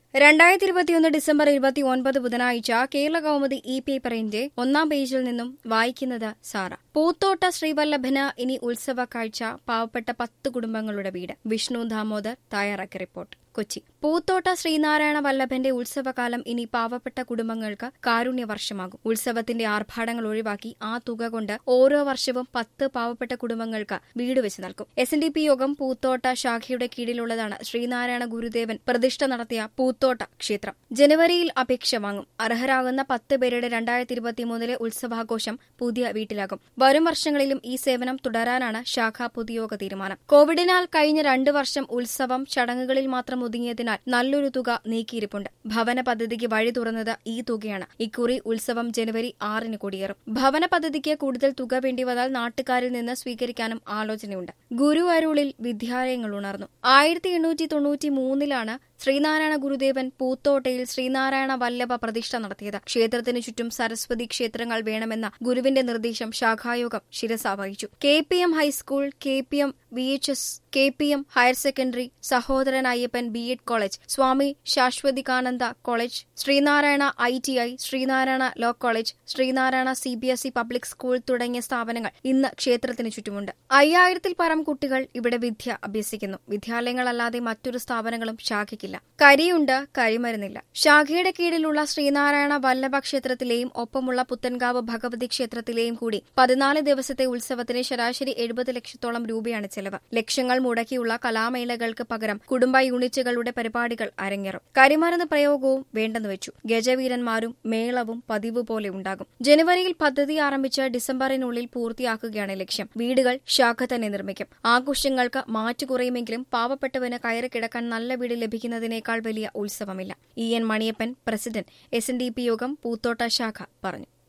രണ്ടായിരത്തി ഇരുപത്തിയൊന്ന് ഡിസംബർ ഇരുപത്തി ഒൻപത് ബുധനാഴ്ച കേരള കൗമുദി ഇ പേപ്പറിന്റെ ഒന്നാം പേജിൽ നിന്നും വായിക്കുന്നത് സാറ പൂത്തോട്ട ശ്രീവല്ലഭന് ഇനി ഉത്സവ കാഴ്ച പാവപ്പെട്ട പത്ത് കുടുംബങ്ങളുടെ വീട് വിഷ്ണു ദാമോദർ തയ്യാറാക്കിയ റിപ്പോർട്ട് കൊച്ചി പൂത്തോട്ട ശ്രീനാരായണ വല്ലഭന്റെ ഉത്സവകാലം ഇനി പാവപ്പെട്ട കുടുംബങ്ങൾക്ക് കാരുണ്യ വർഷമാകും ഉത്സവത്തിന്റെ ആർഭാടങ്ങൾ ഒഴിവാക്കി ആ തുക കൊണ്ട് ഓരോ വർഷവും പത്ത് പാവപ്പെട്ട കുടുംബങ്ങൾക്ക് വീട് വെച്ച് നൽകും എസ് എൻ ഡി പി യോഗം പൂത്തോട്ട ശാഖയുടെ കീഴിലുള്ളതാണ് ശ്രീനാരായണ ഗുരുദേവൻ പ്രതിഷ്ഠ നടത്തിയ പൂത്തോട്ട ക്ഷേത്രം ജനുവരിയിൽ അപേക്ഷ വാങ്ങും അർഹരാകുന്ന പത്ത് പേരുടെ രണ്ടായിരത്തി ഇരുപത്തിമൂന്നിലെ ഉത്സവാഘോഷം പുതിയ വീട്ടിലാകും വരും വർഷങ്ങളിലും ഈ സേവനം തുടരാനാണ് ശാഖ പൊതുയോഗ തീരുമാനം കോവിഡിനാൽ കഴിഞ്ഞ രണ്ടു വർഷം ഉത്സവം ചടങ്ങുകളിൽ മാത്രം ഒതുങ്ങിയതിനാൽ നല്ലൊരു തുക നീക്കിയിരിപ്പുണ്ട് ഭവന പദ്ധതിക്ക് വഴി തുറന്നത് ഈ തുകയാണ് ഇക്കുറി ഉത്സവം ജനുവരി ആറിന് കൊടിയേറും ഭവന പദ്ധതിക്ക് കൂടുതൽ തുക വേണ്ടി വന്നാൽ നാട്ടുകാരിൽ നിന്ന് സ്വീകരിക്കാനും ആലോചനയുണ്ട് ഗുരുവരുളിൽ വിദ്യാലയങ്ങൾ ഉണർന്നു ആയിരത്തി എണ്ണൂറ്റി തൊണ്ണൂറ്റി മൂന്നിലാണ് ശ്രീനാരായണ ഗുരുദേവൻ പൂത്തോട്ടയിൽ ശ്രീനാരായണ വല്ലഭ പ്രതിഷ്ഠ നടത്തിയത് ക്ഷേത്രത്തിനു ചുറ്റും സരസ്വതി ക്ഷേത്രങ്ങൾ വേണമെന്ന ഗുരുവിന്റെ നിർദ്ദേശം ശാഖായോഗം ശിരസ വഹിച്ചു K P M high school K P M V H S K P M higher secondary Sahodaran Ayyappan B Ed college Swami Saswathikananda college Sreenarayana I T I Sreenarayana law college Sreenarayana C B S E public school തുടങ്ങിയ സ്ഥാപനങ്ങൾ ഇന്ന് ക്ഷേത്രത്തിന് ചുറ്റുമുണ്ട് അയ്യായിരത്തിൽ പരം കുട്ടികൾ ഇവിടെ വിദ്യ അഭ്യസിക്കുന്നു വിദ്യാലയങ്ങളല്ലാതെ മറ്റൊരു സ്ഥാപനങ്ങളും ശാഖയ്ക്കില്ല കരിയുണ്ട് കരിമരുന്നില്ല ശാഖയുടെ കീഴിലുള്ള ശ്രീനാരായണ വല്ലഭ ക്ഷേത്രത്തിലെയും ഒപ്പമുള്ള പുത്തൻകാവ് ഭഗവതി ക്ഷേത്രത്തിലെയും കൂടി പതിനാല് ദിവസത്തെ ഉത്സവത്തിന് ശരാശരി എഴുപത് ലക്ഷത്തോളം രൂപയാണ് ചെലവ് ലക്ഷങ്ങൾ മുടക്കിയുള്ള കലാമേളകൾക്ക് പകരം കുടുംബ യൂണിറ്റുകളുടെ പരിപാടികൾ അരങ്ങേറും കരിമരുന്ന് പ്രയോഗവും വേണ്ടെന്ന് വെച്ചു ഗജവീരന്മാരും മേളവും പതിവ് പോലെ ഉണ്ടാകും ജനുവരിയിൽ പദ്ധതി ആരംഭിച്ച് ഡിസംബറിനുള്ളിൽ പൂർത്തിയാക്കുകയാണ് ലക്ഷ്യം വീടുകൾ ശാഖ തന്നെ നിർമ്മിക്കും ആഘോഷങ്ങൾക്ക് മാറ്റുകുറയുമെങ്കിലും പാവപ്പെട്ടവന് കയറി കിടക്കാൻ നല്ല വീട് ലഭിക്കുന്നതിനേക്കാൾ വലിയ ഉത്സവമില്ല E N Maniyappan president S യോഗം പൂത്തോട്ട ശാഖ പറഞ്ഞു